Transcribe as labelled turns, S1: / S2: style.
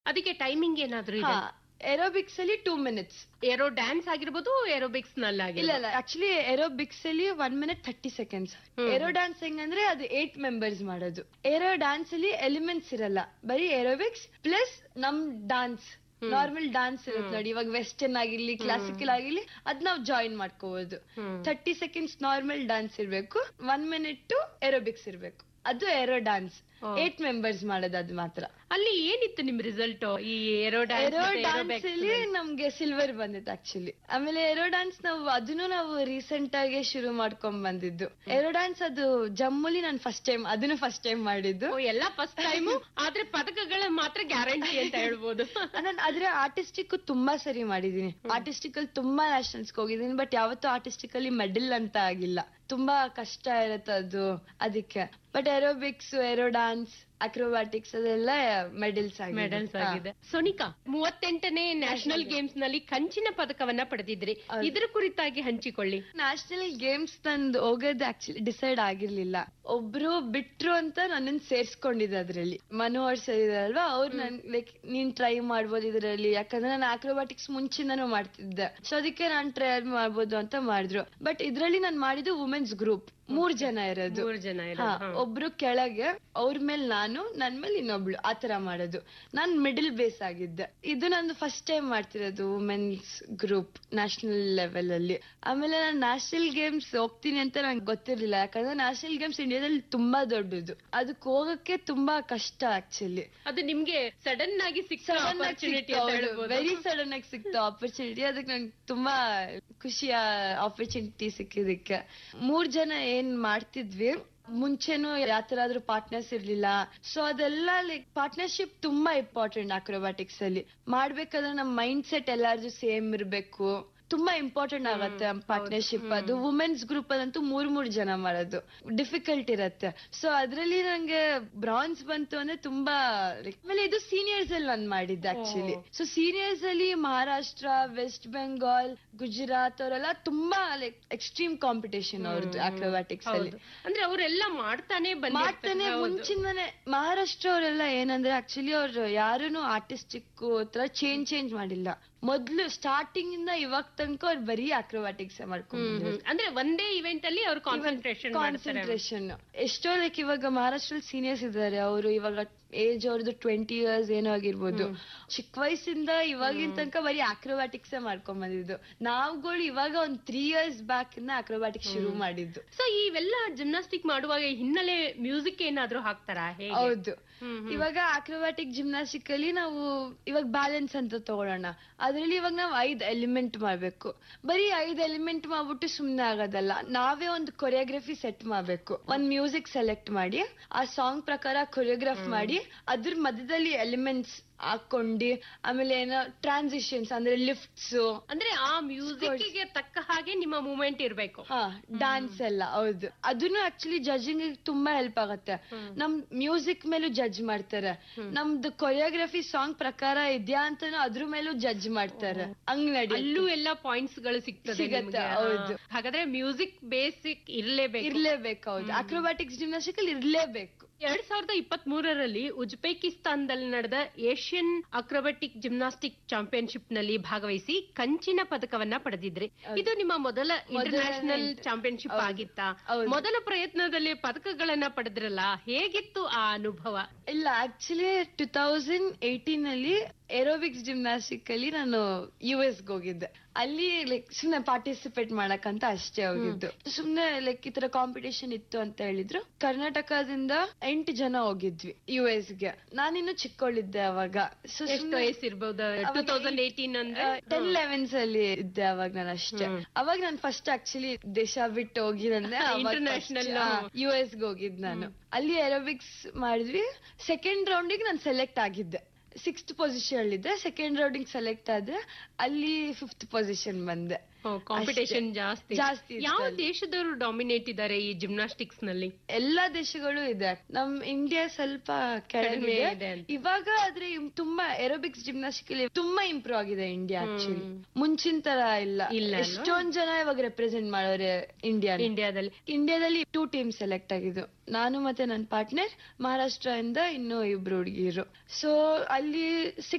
S1: ಅದಕ್ಕೆ ಟೈಮಿಂಗ್ ಏನಾದ್ರು ಇದೆ
S2: ಏರೋಬಿಕ್ಸ್ ಅಲ್ಲಿ ಟೂ ಮಿನಿಟ್ಸ್
S1: ಏರೋ ಡ್ಯಾನ್ಸ್ ಆಗಿರ್ಬೋದು ಏರೋಬಿಕ್ಸ್ ನಲ್ಲಿ
S2: ಇಲ್ಲ ಇಲ್ಲ ಆಕ್ಚುಲಿ ಏರೋಬಿಕ್ಸ್ ಅಲ್ಲಿ one minute thirty seconds aero dance ಹೆಂಗಂದ್ರೆ ಅದು ಏಟ್ ಮೆಂಬರ್ಸ್ ಮಾಡೋದು ಏರೋ ಡ್ಯಾನ್ಸ್ ಅಲ್ಲಿ ಎಲಿಮೆಂಟ್ಸ್ ಇರಲ್ಲ ಬರೀ ಏರೋಬಿಕ್ಸ್ ಪ್ಲಸ್ ನಮ್ ಡಾನ್ಸ್ ನಾರ್ಮಲ್ ಡಾನ್ಸ್ ಇರುತ್ತೆ ನೋಡಿ ಇವಾಗ ವೆಸ್ಟರ್ನ್ ಆಗಿರ್ಲಿ ಕ್ಲಾಸಿಕಲ್ ಆಗಿರ್ಲಿ ಅದ್ ನಾವ್ ಜಾಯಿನ್ ಮಾಡ್ಕೋಬಹುದು ಥರ್ಟಿ ಸೆಕೆಂಡ್ಸ್ ನಾರ್ಮಲ್ ಡಾನ್ಸ್ ಇರ್ಬೇಕು ಒನ್ ಮಿನಿಟ್ ಏರೋಬಿಕ್ಸ್ ಇರ್ಬೇಕು ಅದು ಏರೋ ಡಾನ್ಸ್ ಏಟ್ ಮೆಂಬರ್ಸ್ ಮಾಡೋದು ಅದು ಮಾತ್ರ
S1: ಅಲ್ಲಿ ಏನಿತ್ತು ನಿಮ್ ರಿಸಲ್ಟ್ ಈ ಏರೋ
S2: ಏರೋ ಡ್ಯಾನ್ಸ್
S1: ಡ್ಯಾನ್ಸ್
S2: ಅಲ್ಲಿ ನಮ್ಗೆ ಸಿಲ್ವರ್ ಬಂದಿತ್ತು ಆಕ್ಚುಲಿ ಆಮೇಲೆ ಏರೋ ಡ್ಯಾನ್ಸ್ ನಾವು ಅದನ್ನು ನಾವು ರೀಸೆಂಟ್ ಆಗಿ ಶುರು ಮಾಡ್ಕೊಂಡ್ ಬಂದಿದ್ದು ಏರೋ ಡ್ಯಾನ್ಸ್ ಅದು ಜಮ್ಮುಲಿ ನಾನು ಫಸ್ಟ್ ಟೈಮ್ ಅದನ್ನು ಫಸ್ಟ್ ಟೈಮ್ ಮಾಡಿದ್ದು
S1: ಎಲ್ಲ ಫಸ್ಟ್ ಟೈಮ್ ಆದ್ರೆ ಪದಕಗಳ ಮಾತ್ರ ಗ್ಯಾರಂಟಿ ಅಂತ ಹೇಳ್ಬೋದು
S2: ನಾನು ಆದ್ರೆ ಆರ್ಟಿಸ್ಟಿಕ್ ತುಂಬಾ ಸರಿ ಮಾಡಿದೀನಿ ಆರ್ಟಿಸ್ಟಿಕ್ ಅಲ್ಲಿ ತುಂಬಾ ನ್ಯಾಷನಲ್ಸ್ ಹೋಗಿದ್ದೀನಿ ಬಟ್ ಯಾವತ್ತೂ ಆರ್ಟಿಸ್ಟಿಕ್ ಅಲ್ಲಿ ಮೆಡಲ್ ಅಂತ ಆಗಿಲ್ಲ ತುಂಬಾ ಕಷ್ಟ ಇರುತ್ತೆ ಅದು ಅದಕ್ಕೆ but aerobics aero dance acrobatics ಅದೆಲ್ಲ ಮೆಡಲ್ಸ್ ಆಗಿದೆ
S1: ಮೆಡಲ್ಸ್ ಆಗಿದೆ ಸೋನಿಕಾ ಮೂವತ್ತೆಂಟನೇ ನ್ಯಾಷನಲ್ ಗೇಮ್ಸ್ ನಲ್ಲಿ ಕಂಚಿನ ಪದಕವನ್ನ ಪಡೆದಿದ್ರಿ ಇದ್ರ ಕುರಿತಾಗಿ ಹಂಚಿಕೊಳ್ಳಿ
S2: ನ್ಯಾಷನಲ್ ಗೇಮ್ಸ್ ತಂದು ಹೋಗೋದು ಆಕ್ಚುಲಿ ಡಿಸೈಡ್ ಆಗಿರ್ಲಿಲ್ಲ ಒಬ್ರು ಬಿಟ್ರು ಅಂತ ನನ್ನನ್ ಸೇರ್ಸ್ಕೊಂಡಿದ್ದೆ ಅದ್ರಲ್ಲಿ ಮನೋಹರ್ ಸರ್ ಇದಾರಲ್ವಾ ಅವ್ರು ನನ್ ಲೈಕ್ ನೀನ್ ಟ್ರೈ ಮಾಡ್ಬೋದು ಇದ್ರಲ್ಲಿ ಯಾಕಂದ್ರೆ ನಾನು ಆಕ್ರೋಬ್ಯಾಟಿಕ್ಸ್ ಮುಂಚಿಂದನೂ ಮಾಡ್ತಿದ್ದೆ ಸೊ ಅದಕ್ಕೆ ನಾನ್ ಟ್ರೈ ಮಾಡ್ಬೋದು ಅಂತ ಮಾಡಿದ್ರು ಬಟ್ ಇದ್ರಲ್ಲಿ ನಾನ್ ಮಾಡಿದ್ದು ವುಮೆನ್ಸ್ ಗ್ರೂಪ್ ಮೂರ್ ಜನ ಇರೋದು
S1: ಮೂರ್ ಜನ
S2: ಹಾ,
S1: ಇರೋದು. ಹಾ.
S2: ಒಬ್ರು ಕೆಳಗೆ ಅವ್ರ ಮೇಲೆ ನಾನು ನನ್ ಮೇಲೆ ಇನ್ನೊಬ್ಳು ಆತರ ಮಾಡೋದು ನಾನ್ ಮಿಡಲ್ ಬೇಸ್ ಆಗಿದ್ದೆ ಇದು ನಂದು ಫಸ್ಟ್ ಟೈಮ್ ಮಾಡ್ತಿರೋದು ವುಮೆನ್ಸ್ ಗ್ರೂಪ್ ನ್ಯಾಷನಲ್ ಲೆವೆಲ್ ಅಲ್ಲಿ ಆಮೇಲೆ ನಾನು ನ್ಯಾಷನಲ್ ಗೇಮ್ಸ್ ಹೋಗ್ತೀನಿ ಅಂತ ನಂಗೆ ಗೊತ್ತಿರ್ಲಿಲ್ಲ ಯಾಕಂದ್ರೆ ನ್ಯಾಷನಲ್ ಗೇಮ್ಸ್ ಇಂಡಿಯಾದಲ್ಲಿ ತುಂಬಾ ದೊಡ್ಡದು ಅದಕ್ಕೆ ಹೋಗಕ್ಕೆ ತುಂಬಾ ಕಷ್ಟ ಆಕ್ಚುಲಿ
S1: ಅದು ನಿಮ್ಗೆ ಸಡನ್ ಆಗಿ ಸಿಕ್ಕ ಆಪರ್ಚುನಿಟಿ ಅಂತ ಹೇಳ್ಬೋದು
S2: ವೆರಿ ಸಡನ್ ಆಗಿ ಸಿಕ್ತು ಆಪರ್ಚುನಿಟಿ ಅದಕ್ಕೆ ನಂಗೆ ತುಂಬಾ ಖುಷಿಯ ಆಪರ್ಚುನಿಟಿ ಸಿಕ್ಕಿದಕ್ಕೆ ಮೂರ್ ಜನ ಏನ್ ಮಾಡ್ತಿದ್ವಿ ಮುಂಚೆನೂ ಯಾತರಾದ್ರೂ ಪಾರ್ಟ್ನರ್ಸ್ ಇರ್ಲಿಲ್ಲ ಸೊ ಅದೆಲ್ಲ ಲೈಕ್ ಪಾರ್ಟ್ನರ್ಶಿಪ್ ತುಂಬಾ ಇಂಪಾರ್ಟೆಂಟ್ ಅಕ್ರೋಬ್ಯಾಟಿಕ್ಸ್ ಅಲ್ಲಿ ಮಾಡ್ಬೇಕಾದ್ರೆ ನಮ್ ಮೈಂಡ್ ಸೆಟ್ ಎಲ್ಲಾರ್ದು ಸೇಮ್ ಇರ್ಬೇಕು ತುಂಬಾ ಇಂಪಾರ್ಟೆಂಟ್ ಆಗತ್ತೆ ಪಾರ್ಟ್ನರ್ಶಿಪ್ ಅದು ವುಮೆನ್ಸ್ ಗ್ರೂಪ್ ಅದಂತೂ ಮೂರ್ ಮೂರ್ ಜನ ಮಾಡೋದು ಡಿಫಿಕಲ್ಟ್ ಇರತ್ತೆ ಸೊ ಅದ್ರಲ್ಲಿ ನಂಗೆ ಬ್ರಾನ್ಸ್ ಬಂತು ಅಂದ್ರೆ ತುಂಬಾ like, ಆಮೇಲೆ ಇದು ಸೀನಿಯರ್ಸ್ ಅಲ್ಲಿ ನಾನು ಮಾಡಿದ್ದೆ ಆಕ್ಚುಲಿ ಸೊ ಸೀನಿಯರ್ಸ್ ಅಲ್ಲಿ ಮಹಾರಾಷ್ಟ್ರ ವೆಸ್ಟ್ ಬೆಂಗಾಲ್ ಗುಜರಾತ್ ಅವರೆಲ್ಲ ತುಂಬಾ ಲೈಕ್ ಎಕ್ಸ್ಟ್ರೀಮ್ ಕಾಂಪಿಟೇಷನ್ ಅವ್ರದ್ದು ಅಕ್ರೋಬ್ಯಾಟಿಕ್ಸ್ ಅಲ್ಲಿ
S1: ಹೌದು. ಅಂದ್ರೆ ಅವರೆಲ್ಲ ಮಾಡ್ತಾನೆ
S2: ಮಾಡ್ತಾನೆ ಮುಂಚಿಂದಾನೆ ಮಹಾರಾಷ್ಟ್ರ ಅವರೆಲ್ಲ ಏನಂದ್ರೆ ಆಕ್ಚುಲಿ ಅವ್ರು ಯಾರೂನು ಆರ್ಟಿಸ್ಟಿಕ್ ತರ ಚೇಂಜ್ ಚೇಂಜ್ ಮಾಡಿಲ್ಲ ಮೊದ್ಲು ಸ್ಟಾರ್ಟಿಂಗ್ ಇಂದ ಇವಾಗ ತನಕ ಅವ್ರು ಬರೀ ಅಕ್ರೋಬ್ಯಾಟಿಕ್ಸ್ ಮಾಡ್ಕೊಂಡು
S1: ಅಂದ್ರೆ ಒಂದೇ ಇವೆಂಟ್ ಅಲ್ಲಿ ಅವ್ರು ಕಾನ್ಸಂಟ್ರೇಷನ್ ಮಾಡ್ತಾರೆ
S2: ಕಾನ್ಸಂಟ್ರೇಷನ್ ಎಷ್ಟೋ ಲೈಕ್ ಇವಾಗ ಮಹಾರಾಷ್ಟ್ರಲ್ಲಿ ಸೀನಿಯರ್ಸ್ ಇದ್ದಾರೆ ಅವರು ಇವಾಗ ಏಜ್ ಅವ್ರದ್ದು ಟ್ವೆಂಟಿ ಇಯರ್ಸ್ ಏನೋ ಆಗಿರ್ಬೋದು ಚಿಕ್ಕ ವಯಸ್ಸಿಂದ ಇವಾಗಿನ ತನಕ ಬರೀ ಅಕ್ರೋಬ್ಯಾಟಿಕ್ಸ್ ಮಾಡ್ಕೊಂಡ್ ಬಂದಿದ್ದು ನಾವುಗಳು ಇವಾಗ ಒಂದ್ ತ್ರೀ ಇಯರ್ಸ್ ಬ್ಯಾಕ್ ಇಂದ ಅಕ್ರೋಬ್ಯಾಟಿಕ್ಸ್ ಶುರು ಮಾಡಿದ್ದು
S1: ಸೊ ಇವೆಲ್ಲ ಜಿಮ್ನಾಸ್ಟಿಕ್ ಮಾಡುವಾಗ ಹಿನ್ನೆಲೆ ಮ್ಯೂಸಿಕ್ ಏನಾದ್ರೂ ಹಾಕ್ತಾರಾ ಹೇಗೆ
S2: ಹೌದು ಇವಾಗ ಅಕ್ರೋಬ್ಯಾಟಿಕ್ ಜಿಮ್ನಾಸ್ಟಿಕ್ ಅಲ್ಲಿ ನಾವು ಇವಾಗ ಬ್ಯಾಲೆನ್ಸ್ ಅಂತ ತಗೊಳ್ಳೋಣ ಅದ್ರಲ್ಲಿ ಇವಾಗ ನಾವು ಐದ್ ಎಲಿಮೆಂಟ್ ಮಾಡ್ಬೇಕು ಬರೀ ಐದ್ ಎಲಿಮೆಂಟ್ ಮಾಡ್ಬಿಟ್ಟು ಸುಮ್ನೆ ಆಗೋದಲ್ಲ ನಾವೇ ಒಂದು ಕೊರಿಯೋಗ್ರಫಿ ಸೆಟ್ ಮಾಡ್ಬೇಕು ಒಂದ್ ಮ್ಯೂಸಿಕ್ ಸೆಲೆಕ್ಟ್ ಮಾಡಿ ಆ ಸಾಂಗ್ ಪ್ರಕಾರ ಕೊರಿಯೋಗ್ರಾಫ್ ಮಾಡಿ ಅದ್ರ ಮಧ್ಯದಲ್ಲಿ ಎಲಿಮೆಂಟ್ಸ್ ಹಾಕೊಂಡು ಆಮೇಲೆ ಏನೋ ಟ್ರಾನ್ಸಿಷನ್ಸ್ ಅಂದ್ರೆ ಲಿಫ್ಟ್ಸ್
S1: ಅಂದ್ರೆ ಆ ಮ್ಯೂಸಿಕ್ ಗೆ ತಕ್ಕ ಹಾಗೆ ನಿಮ್ಮ ಮೂವ್ಮೆಂಟ್ ಇರ್ಬೇಕು
S2: ಹಾ ಡಾನ್ಸ್ ಎಲ್ಲ ಹೌದು ಅದನ್ನು ಆಕ್ಚುಲಿ ಜಡ್ಜಿಂಗ್ ತುಂಬಾ ಹೆಲ್ಪ್ ಆಗುತ್ತೆ ನಮ್ ಮ್ಯೂಸಿಕ್ ಮೇಲೂ ಜಡ್ಜ್ ಮಾಡ್ತಾರೆ ನಮ್ದು ಕೊರಿಯೋಗ್ರಫಿ ಸಾಂಗ್ ಪ್ರಕಾರ ಇದ್ಯಾ ಅಂತಾನು ಅದ್ರ ಮೇಲೂ ಜಡ್ಜ್ ಮಾಡ್ತಾರೆ ಹಂಗ್ ನಡಿ
S1: ಅಲ್ಲೂ ಎಲ್ಲ ಪಾಯಿಂಟ್ಸ್ ಗಳು ಸಿಗ್ತದೆ
S2: ಸಿಗತ್ತೆ,
S1: ನಿಮ್ಗೆ.
S2: ಹೌದು.
S1: ಹಾ. ಹಾಗಾದ್ರೆ ಮ್ಯೂಸಿಕ್ ಬೇಸಿಕ್ ಇರ್ಲೇಬೇಕು
S2: ಇರ್ಲೇಬೇಕು ಹೌದು ಅಕ್ರೋಬ್ಯಾಟಿಕ್ಸ್ ಜಿಮ್ನಾಸ್ಟಿಕ್ ಅಲ್ಲಿ ಇರ್ಲೇಬೇಕು
S1: ಎರಡ್ ಸಾವಿರದ ಇಪ್ಪತ್ತ್ ಮೂರರಲ್ಲಿ ಉಜ್ಬೇಕಿಸ್ತಾನದಲ್ಲಿ ನಡೆದ ಏಷ್ಯನ್ ಅಕ್ರೋಬಾಟಿಕ್ ಜಿಮ್ನಾಸ್ಟಿಕ್ ಚಾಂಪಿಯನ್ಶಿಪ್ ನಲ್ಲಿ ಭಾಗವಹಿಸಿ ಕಂಚಿನ ಪದಕವನ್ನ ಪಡೆದಿದ್ರಿ ಇದು ನಿಮ್ಮ ಮೊದಲ ಇಂಟರ್ನ್ಯಾಷನಲ್ ಚಾಂಪಿಯನ್ಶಿಪ್ ಆಗಿತ್ತಾ
S2: ಹೌದು.
S1: ಮೊದಲ ಪ್ರಯತ್ನದಲ್ಲಿ ಪದಕಗಳನ್ನ ಪಡೆದ್ರಲ್ಲ ಹೇಗಿತ್ತು ಆ ಅನುಭವ
S2: ಇಲ್ಲ ಆಕ್ಚುಲಿ ಟೂ ತೌಸಂಡ್ ಏಯ್ಟೀನ್ ಅಲ್ಲಿ ಏರೋಬಿಕ್ಸ್ ಜಿಮ್ನಾಸ್ಟಿಕ್ ಅಲ್ಲಿ ನಾನು ಯು ಎಸ್ ಹೋಗಿದ್ದೆ ಅಲ್ಲಿ ಲೈಕ್ ಸುಮ್ನೆ ಪಾರ್ಟಿಸಿಪೇಟ್ ಮಾಡಕ್ಕಂತ ಅಷ್ಟೇ ಹೋಗಿದ್ದು ಸುಮ್ನೆ ಲೈಕ್ ಈ ತರ ಕಾಂಪಿಟೇಷನ್ ಇತ್ತು ಅಂತ ಹೇಳಿದ್ರು ಕರ್ನಾಟಕದಿಂದ ಎಂಟು ಜನ ಹೋಗಿದ್ವಿ ಯು ಎಸ್ ಗೆ ನಾನಿನ್ನು ಚಿಕ್ಕವಳಿದ್ದೆ ಅವಾಗ ಸೊ
S1: ಎಷ್ಟು ವಯಸ್ಸಿರ್ಬೋದು ಟೂ ತೌಸಂಡ್ ಏಯ್ಟೀನ್ ಅಂದ್ರೆ
S2: ಟೆನ್ ಲೆವೆನ್ಸ್ ಅಲ್ಲಿ ಇದ್ದೆ ಅವಾಗ ನಾನು ಅಷ್ಟೇ ಅವಾಗ ನಾನು ಫಸ್ಟ್ ಆಕ್ಚುಲಿ ದೇಶ ಬಿಟ್ಟು ಹೋಗಿದಂದ್ರೆ
S1: International.
S2: ಯು ಎಸ್ ಗೆ ಹೋಗಿದ್ ನಾನು ಅಲ್ಲಿ ಏರೋಬಿಕ್ಸ್ ಮಾಡಿದ್ವಿ ಸೆಕೆಂಡ್ ರೌಂಡಿಗೆ ನಾನು ಸೆಲೆಕ್ಟ್ ಆಗಿದ್ದೆ ಸಿಕ್ಸ್ತ್ ಪೊಸಿಷನ್ ಅಲ್ಲಿದ್ದೆ ಸೆಕೆಂಡ್ ರೌಂಡಿಗೆ ಸೆಲೆಕ್ಟ್ ಆದ್ರೆ ಅಲ್ಲಿ ಫಿಫ್ತ್ ಪೊಸಿಷನ್ ಬಂದೆ
S1: ಕಾಂಪಿಟೇಷನ್
S2: ಅಷ್ಟೇ.
S1: ಜಾಸ್ತಿ
S2: ಜಾಸ್ತಿ ಇತ್ತು
S1: ಯಾವ
S2: ಅಲ್ಲಿ.
S1: ದೇಶದವರು ಡಾಮಿನೇಟ್ ಇದ್ದಾರೆ ಈ ಜಿಮ್ನಾಸ್ಟಿಕ್ಸ್ ನಲ್ಲಿ
S2: ಎಲ್ಲಾ ದೇಶಗಳು ಇದೆ ನಮ್ ಇಂಡಿಯಾ ಸ್ವಲ್ಪ
S1: ಕಡಿಮೆ
S2: ಕೆಳಗಿದೆ
S1: ಇದೆ ಅಂತ.
S2: ಇವಾಗ ಆದ್ರೆ ಇಮ್- ತುಂಬಾ ಏರೋಬಿಕ್ಸ್ ಜಿಮ್ನಾಸ್ಟಿಕ್ ಅಲ್ಲಿ ತುಂಬಾ ಇಂಪ್ರೂವ್ ಆಗಿದೆ ಇಂಡಿಯಾ ಆಕ್ಚುಲಿ ಮುಂಚಿನ ತರ ಇಲ್ಲ
S1: ಇಲ್ಲ ಅಲ್ವಾ?
S2: ಎಷ್ಟೊಂದ್ ಜನ ಇವಾಗ ರೆಪ್ರೆಸೆಂಟ್ ಮಾಡೋರೆ ಇಂಡಿಯಾ
S1: ಇಂಡಿಯಾದಲ್ಲಿ
S2: ಇಂಡಿಯಾದಲ್ಲಿ ಟೂ ಟೀಮ್ ಸೆಲೆಕ್ಟ್ ಆಗಿದ್ದು ನಾನು ಮತ್ತೆ ನನ್ನ ಪಾರ್ಟ್ನರ್ ಮಹಾರಾಷ್ಟ್ರ ಇಂದ ಇನ್ನು ಇಬ್ರು ಹುಡುಗಿರು ಸೊ ಅಲ್ಲಿ ಸಿಕ್ಸ್